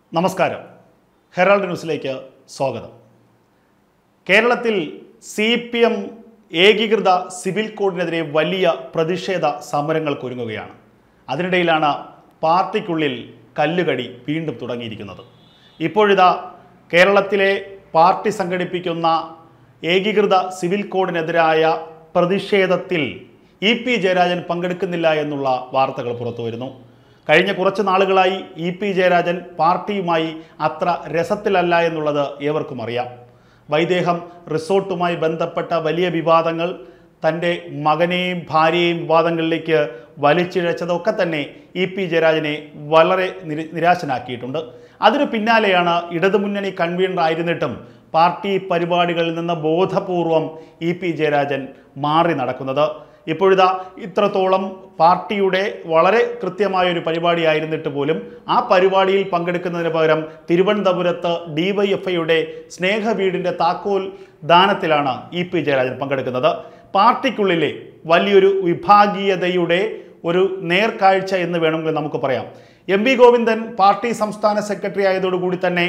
നമസ്കാരം ഹെറാൾഡ് ന്യൂസിലേക്ക് സ്വാഗതം കേരളത്തിൽ സി പി എം ഏകീകൃത സിവിൽ കോഡിനെതിരെ വലിയ പ്രതിഷേധ സമരങ്ങൾക്കൊരുങ്ങുകയാണ് അതിനിടയിലാണ് പാർട്ടിക്കുള്ളിൽ കല്ലുകടി വീണ്ടും തുടങ്ങിയിരിക്കുന്നത് ഇപ്പോഴിതാ കേരളത്തിലെ പാർട്ടി സംഘടിപ്പിക്കുന്ന ഏകീകൃത സിവിൽ കോഡിനെതിരായ പ്രതിഷേധത്തിൽ ഇ പി ജയരാജൻ പങ്കെടുക്കുന്നില്ല എന്നുള്ള വാർത്തകൾ പുറത്തു വരുന്നു കഴിഞ്ഞ കുറച്ച് നാളുകളായി ഇ പി ജയരാജൻ പാർട്ടിയുമായി അത്ര രസത്തിലല്ല എന്നുള്ളത് ഏവർക്കും അറിയാം വൈദേഹം റിസോർട്ടുമായി ബന്ധപ്പെട്ട വലിയ വിവാദങ്ങൾ തൻ്റെ മകനെയും ഭാര്യയെയും വിവാദങ്ങളിലേക്ക് വലിച്ചിഴച്ചതൊക്കെ തന്നെ ഇ പി ജയരാജനെ വളരെ നിര നിരാശനാക്കിയിട്ടുണ്ട് അതിനു പിന്നാലെയാണ് ഇടതുമുന്നണി കൺവീനർ ആയിരുന്നിട്ടും പാർട്ടി പരിപാടികളിൽ നിന്ന് ബോധപൂർവം ഇ പി ജയരാജൻ മാറി നടക്കുന്നത് ഇപ്പോഴിതാ ഇത്രത്തോളം പാർട്ടിയുടെ വളരെ കൃത്യമായ ഒരു പരിപാടിയായിരുന്നിട്ട് പോലും ആ പരിപാടിയിൽ പങ്കെടുക്കുന്നതിന് പകരം തിരുവനന്തപുരത്ത് ഡിവൈഎഫ്ഐയുടെ സ്നേഹവീടിൻ്റെ താക്കോൽ ദാനത്തിലാണ് ഇ പി ജയരാജൻ പങ്കെടുക്കുന്നത് പാർട്ടിക്കുള്ളിലെ വലിയൊരു വിഭാഗീയതയുടെ ഒരു നേർക്കാഴ്ച എന്ന് വേണമെങ്കിൽ നമുക്ക് പറയാം എം വി ഗോവിന്ദൻ പാർട്ടി സംസ്ഥാന സെക്രട്ടറി ആയതോടുകൂടി തന്നെ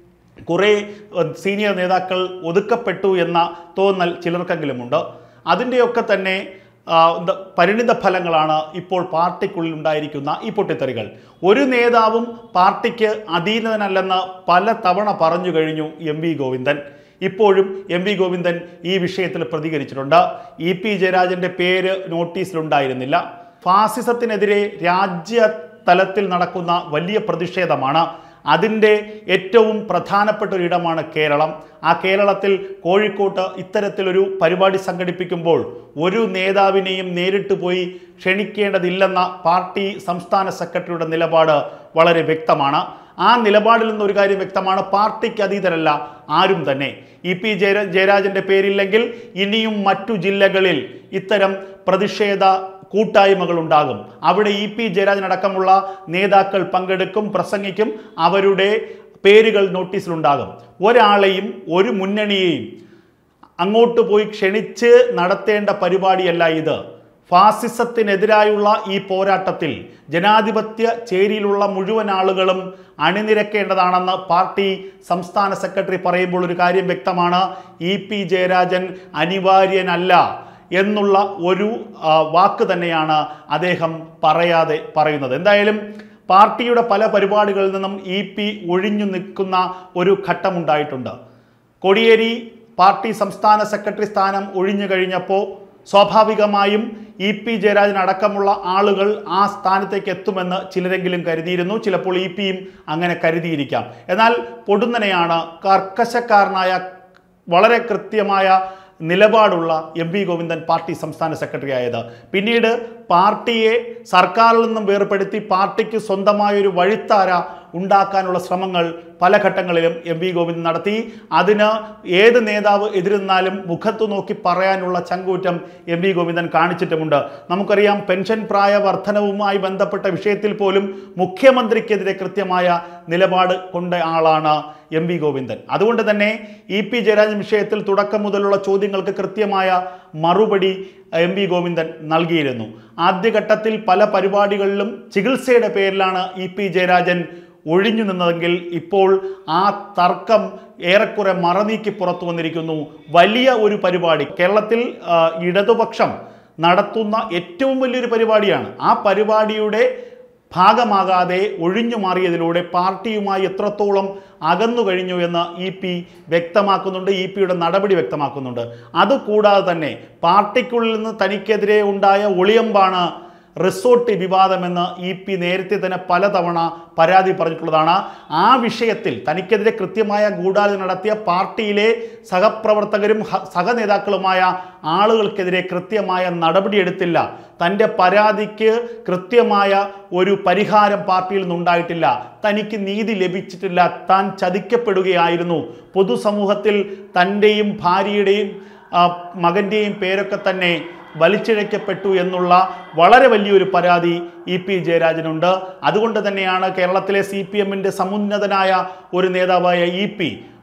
കുറേ ഏഹ്, സീനിയർ നേതാക്കൾ ഒതുക്കപ്പെട്ടു എന്ന തോന്നൽ ചിലർക്കെങ്കിലുമുണ്ട് അതിൻ്റെയൊക്കെ തന്നെ ആ, എന്താ പരിണിത ഫലങ്ങളാണ് ഇപ്പോൾ പാർട്ടിക്കുള്ളിൽ ഉണ്ടായിരിക്കുന്ന ഈ പൊട്ടിത്തെറികൾ ഒരു നേതാവും പാർട്ടിക്ക് അധീനതനല്ലെന്ന് പല തവണ പറഞ്ഞു കഴിഞ്ഞു എം വി ഗോവിന്ദൻ ഇപ്പോഴും എം വി ഗോവിന്ദൻ ഈ വിഷയത്തിൽ പ്രതികരിച്ചിട്ടുണ്ട് ഇ പി ജയരാജന്റെ പേര് നോട്ടീസിലുണ്ടായിരുന്നില്ല ഫാസിസത്തിനെതിരെ രാജ്യ തലത്തിൽ നടക്കുന്ന വലിയ പ്രതിഷേധമാണ് അതിൻ്റെ ഏറ്റവും പ്രധാനപ്പെട്ട ഒരു ഇടമാണ് കേരളം ആ കേരളത്തിൽ കോഴിക്കോട്ട് ഇത്തരത്തിലൊരു പരിപാടി സംഘടിപ്പിക്കുമ്പോൾ ഒരു നേതാവിനെയും നേരിട്ട് പോയി ക്ഷണിക്കേണ്ടതില്ലെന്ന പാർട്ടി സംസ്ഥാന സെക്രട്ടറിയുടെ നിലപാട് വളരെ വ്യക്തമാണ് ആ നിലപാടിൽ നിന്ന് ഒരു കാര്യം വ്യക്തമാണ് പാർട്ടിക്ക് അതീതരല്ല ആരും തന്നെ ഇ പി ജയര ജയരാജന്റെ പേരില്ലെങ്കിൽ ഇനിയും മറ്റു ജില്ലകളിൽ ഇത്തരം പ്രതിഷേധ കൂട്ടായ്മകൾ ഉണ്ടാകും അവിടെ ഇ പി ജയരാജൻ അടക്കമുള്ള നേതാക്കൾ പങ്കെടുക്കും പ്രസംഗിക്കും അവരുടെ പേരുകൾ നോട്ടീസിലുണ്ടാകും ഒരാളെയും ഒരു മുന്നണിയെയും അങ്ങോട്ട് പോയി ക്ഷണിച്ച് നടത്തേണ്ട പരിപാടിയല്ല ഇത് ഫാസിസത്തിനെതിരായുള്ള ഈ പോരാട്ടത്തിൽ ജനാധിപത്യ ചേരിയിലുള്ള മുഴുവൻ ആളുകളും അണിനിരക്കേണ്ടതാണെന്ന് പാർട്ടി സംസ്ഥാന സെക്രട്ടറി പറയുമ്പോൾ ഒരു കാര്യം വ്യക്തമാണ് ഇ പി ജയരാജൻ അനിവാര്യനല്ല എന്നുള്ള ഒരു ആ, വാക്ക് തന്നെയാണ് അദ്ദേഹം പറയാതെ പറയുന്നത് എന്തായാലും പാർട്ടിയുടെ പല പരിപാടികളിൽ നിന്നും ഇ പി ഒഴിഞ്ഞു നിൽക്കുന്ന ഒരു ഘട്ടമുണ്ടായിട്ടുണ്ട് കോടിയേരി പാർട്ടി സംസ്ഥാന സെക്രട്ടറി സ്ഥാനം ഒഴിഞ്ഞു കഴിഞ്ഞപ്പോൾ സ്വാഭാവികമായും ഇ പി ജയരാജൻ അടക്കമുള്ള ആളുകൾ ആ സ്ഥാനത്തേക്ക് എത്തുമെന്ന് ചിലരെങ്കിലും കരുതിയിരുന്നു ചിലപ്പോൾ ഇ പിയും അങ്ങനെ കരുതിയിരിക്കാം എന്നാൽ പൊടുന്നനെയാണ് കർക്കശക്കാരനായ വളരെ കൃത്യമായ നിലപാടുള്ള എം വി ഗോവിന്ദൻ പാർട്ടി സംസ്ഥാന സെക്രട്ടറി ആയത് പിന്നീട് പാർട്ടിയെ സർക്കാരിൽ നിന്നും വേർപെടുത്തി പാർട്ടിക്ക് സ്വന്തമായ ഒരു വഴിത്താര ഉണ്ടാക്കാനുള്ള ശ്രമങ്ങൾ പല ഘട്ടങ്ങളിലും എം വി ഗോവിന്ദൻ നടത്തി അതിന് ഏത് നേതാവ് എതിരുന്നാലും മുഖത്തു നോക്കി പറയാനുള്ള ചങ്കൂറ്റം എം വി ഗോവിന്ദൻ കാണിച്ചിട്ടുമുണ്ട് നമുക്കറിയാം പെൻഷൻ പ്രായ വർധനവുമായി ബന്ധപ്പെട്ട വിഷയത്തിൽ പോലും മുഖ്യമന്ത്രിക്കെതിരെ കൃത്യമായ നിലപാട് കൊണ്ട ആളാണ് എം വി ഗോവിന്ദൻ അതുകൊണ്ട് തന്നെ ഇ പി ജയരാജൻ വിഷയത്തിൽ തുടക്കം മുതലുള്ള ചോദ്യങ്ങൾക്ക് കൃത്യമായ മറുപടി എം വി ഗോവിന്ദൻ നൽകിയിരുന്നു ആദ്യഘട്ടത്തിൽ പല പരിപാടികളിലും ചികിത്സയുടെ പേരിലാണ് ഇ പി ജയരാജൻ ഒഴിഞ്ഞു നിന്നതെങ്കിൽ ഇപ്പോൾ ആ തർക്കം ഏറെക്കുറെ മറനീക്കി പുറത്തു വന്നിരിക്കുന്നു വലിയ ഒരു പരിപാടി കേരളത്തിൽ ആ, ഇടതുപക്ഷം നടത്തുന്ന ഏറ്റവും വലിയൊരു പരിപാടിയാണ് ആ പരിപാടിയുടെ ഭാഗമാകാതെ ഒഴിഞ്ഞു മാറിയതിലൂടെ പാർട്ടിയുമായി എത്രത്തോളം അകന്നു കഴിഞ്ഞു എന്ന് ഇ പി വ്യക്തമാക്കുന്നുണ്ട് ഇ പിയുടെ നടപടി വ്യക്തമാക്കുന്നുണ്ട് അതുകൂടാതെ തന്നെ പാർട്ടിക്കുള്ളിൽ നിന്ന് തനിക്കെതിരെ ഉണ്ടായ ഒളിയമ്പാണ് റിസോർട്ട് വിവാദമെന്ന് ഇ പി നേരത്തെ തന്നെ പലതവണ പരാതി പറഞ്ഞിട്ടുള്ളതാണ് ആ വിഷയത്തിൽ തനിക്കെതിരെ കൃത്യമായ ഗൂഢാലോചന നടത്തിയ പാർട്ടിയിലെ സഹപ്രവർത്തകരും ഹ- സഹനേതാക്കളുമായ ആളുകൾക്കെതിരെ കൃത്യമായ നടപടിയെടുത്തില്ല തൻ്റെ പരാതിക്ക് കൃത്യമായ ഒരു പരിഹാരം പാർട്ടിയിൽ നിന്നുണ്ടായിട്ടില്ല തനിക്ക് നീതി ലഭിച്ചിട്ടില്ല താൻ ചതിക്കപ്പെടുകയായിരുന്നു പൊതുസമൂഹത്തിൽ തൻ്റെയും ഭാര്യയുടെയും ആ, മകൻ്റെയും പേരൊക്കെ തന്നെ വലിച്ചിഴക്കപ്പെട്ടു എന്നുള്ള വളരെ വലിയൊരു പരാതി ഇ പി ജയരാജനുണ്ട് അതുകൊണ്ട് തന്നെയാണ് കേരളത്തിലെ സി പി എമ്മിൻ്റെ സമുന്നതനായ ഒരു നേതാവായ ഇ പി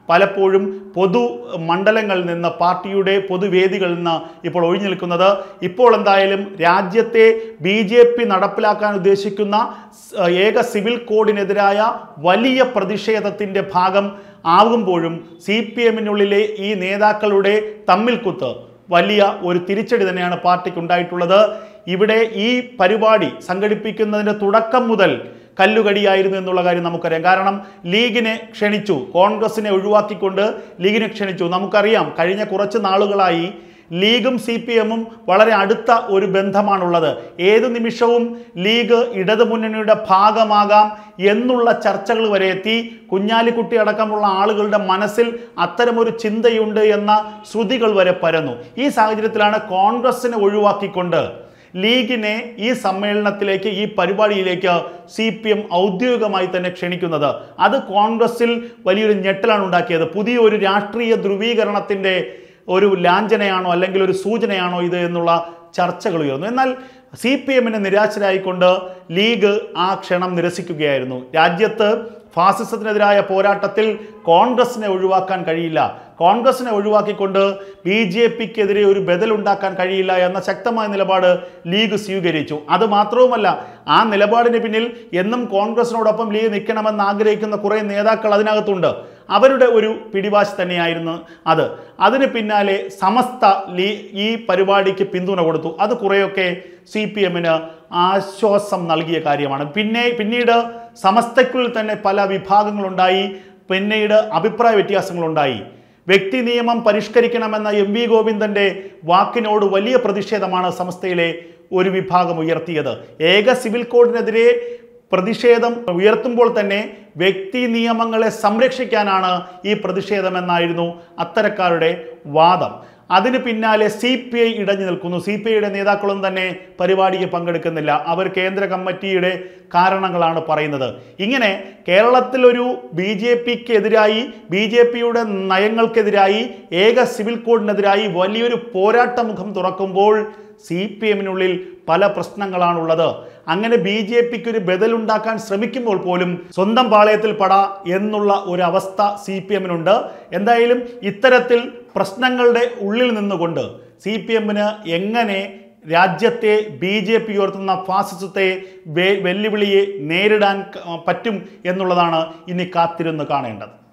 പലപ്പോഴും പൊതു മണ്ഡലങ്ങളിൽ നിന്ന് പാർട്ടിയുടെ പൊതുവേദികളിൽ നിന്ന് ഇപ്പോൾ ഒഴിഞ്ഞു നിൽക്കുന്നത് ഇപ്പോൾ എന്തായാലും രാജ്യത്തെ ബി ജെ പി നടപ്പിലാക്കാൻ ഉദ്ദേശിക്കുന്ന സ്- ഏക സിവിൽ കോഡിനെതിരായ വലിയ പ്രതിഷേധത്തിൻ്റെ ഭാഗം ആകുമ്പോഴും സി പി എമ്മിനുള്ളിലെ ഈ നേതാക്കളുടെ തമ്മിൽ കുത്ത് വലിയ ഒരു തിരിച്ചടി തന്നെയാണ് പാർട്ടിക്ക് ഉണ്ടായിട്ടുള്ളത് ഇവിടെ ഈ പരിപാടി സംഘടിപ്പിക്കുന്നതിൻ്റെ തുടക്കം മുതൽ കല്ലുകടിയായിരുന്നു എന്നുള്ള കാര്യം നമുക്കറിയാം കാരണം ലീഗിനെ ക്ഷണിച്ചു കോൺഗ്രസിനെ ഒഴിവാക്കിക്കൊണ്ട് ലീഗിനെ ക്ഷണിച്ചു നമുക്കറിയാം കഴിഞ്ഞ കുറച്ച് നാളുകളായി ലീഗും സി പി എമ്മും വളരെ അടുത്ത ഒരു ബന്ധമാണുള്ളത് ഏത് നിമിഷവും ലീഗ് ഇടതുമുന്നണിയുടെ ഭാഗമാകാം എന്നുള്ള ചർച്ചകൾ വരെ എത്തി കുഞ്ഞാലിക്കുട്ടി അടക്കമുള്ള ആളുകളുടെ മനസ്സിൽ അത്തരമൊരു ചിന്തയുണ്ട് എന്ന ശ്രുതികൾ വരെ പരന്നു ഈ സാഹചര്യത്തിലാണ് കോൺഗ്രസിനെ ഒഴിവാക്കിക്കൊണ്ട് ലീഗിനെ ഈ സമ്മേളനത്തിലേക്ക് ഈ പരിപാടിയിലേക്ക് സി പി എം ഔദ്യോഗികമായി തന്നെ ക്ഷണിക്കുന്നത് അത് കോൺഗ്രസിൽ വലിയൊരു ഞെട്ടലാണ് ഉണ്ടാക്കിയത് പുതിയൊരു രാഷ്ട്രീയ ധ്രുവീകരണത്തിൻ്റെ ഒരു ലാഞ്ചനയാണോ അല്ലെങ്കിൽ ഒരു സൂചനയാണോ ഇത് എന്നുള്ള ചർച്ചകൾ ഉയർന്നു എന്നാൽ സി പി എമ്മിന് നിരാശരായിക്കൊണ്ട് ലീഗ് ആ ക്ഷണം നിരസിക്കുകയായിരുന്നു രാജ്യത്ത് ഫാസിസത്തിനെതിരായ പോരാട്ടത്തിൽ കോൺഗ്രസിനെ ഒഴിവാക്കാൻ കഴിയില്ല കോൺഗ്രസിനെ ഒഴിവാക്കിക്കൊണ്ട് ബി ജെ പിക്കെതിരെ ഒരു ബദലുണ്ടാക്കാൻ കഴിയില്ല എന്ന ശക്തമായ നിലപാട് ലീഗ് സ്വീകരിച്ചു അത് മാത്രവുമല്ല ആ നിലപാടിന് പിന്നിൽ എന്നും കോൺഗ്രസിനോടൊപ്പം ലീഗ് നിൽക്കണമെന്ന് ആഗ്രഹിക്കുന്ന കുറേ നേതാക്കൾ അതിനകത്തുണ്ട് അവരുടെ ഒരു പിടിവാശി തന്നെയായിരുന്നു അത് അതിന് പിന്നാലെ സമസ്ത ലീ ഈ പരിപാടിക്ക് പിന്തുണ കൊടുത്തു അത് കുറേയൊക്കെ സി പി എമ്മിന് ആശ്വാസം നൽകിയ കാര്യമാണ് പിന്നെ പിന്നീട് സമസ്തയ്ക്കുള്ളിൽ തന്നെ പല വിഭാഗങ്ങളുണ്ടായി പിന്നീട് അഭിപ്രായ വ്യത്യാസങ്ങളുണ്ടായി വ്യക്തി നിയമം പരിഷ്കരിക്കണമെന്ന എം വി ഗോവിന്ദന്റെ വാക്കിനോട് വലിയ പ്രതിഷേധമാണ് സംസ്ഥയിലെ ഒരു വിഭാഗം ഉയർത്തിയത് ഏക സിവിൽ കോഡിനെതിരെ പ്രതിഷേധം ഉയർത്തുമ്പോൾ തന്നെ വ്യക്തി നിയമങ്ങളെ സംരക്ഷിക്കാനാണ് ഈ പ്രതിഷേധമെന്നായിരുന്നു അത്തരക്കാരുടെ വാദം അതിന് പിന്നാലെ സി പി ഐ ഇടഞ്ഞു നിൽക്കുന്നു സി പി ഐയുടെ നേതാക്കളൊന്നും തന്നെ പരിപാടിക്ക് പങ്കെടുക്കുന്നില്ല അവർ കേന്ദ്ര കമ്മിറ്റിയുടെ കാരണങ്ങളാണ് പറയുന്നത് ഇങ്ങനെ കേരളത്തിലൊരു ബി ജെ പിക്ക് എതിരായി ബി ജെ പിയുടെ നയങ്ങൾക്കെതിരായി ഏക സിവിൽ കോഡിനെതിരായി വലിയൊരു പോരാട്ട മുഖം തുറക്കുമ്പോൾ സി പി എമ്മിനുള്ളിൽ പല പ്രശ്നങ്ങളാണുള്ളത് അങ്ങനെ ബി ജെ പിക്ക് ഒരു ബദലുണ്ടാക്കാൻ ശ്രമിക്കുമ്പോൾ പോലും സ്വന്തം പാളയത്തിൽ പട എന്നുള്ള ഒരു അവസ്ഥ സി പി എമ്മിനുണ്ട് എന്തായാലും ഇത്തരത്തിൽ പ്രശ്നങ്ങളുടെ ഉള്ളിൽ നിന്നുകൊണ്ട് സി പി എമ്മിന് എങ്ങനെ രാജ്യത്തെ ബി ജെ പി ഉയർത്തുന്ന ഫാസിസത്തെ വെ- വെല്ലുവിളിയെ നേരിടാൻ ക- പറ്റും എന്നുള്ളതാണ് ഇനി കാത്തിരുന്ന് കാണേണ്ടത്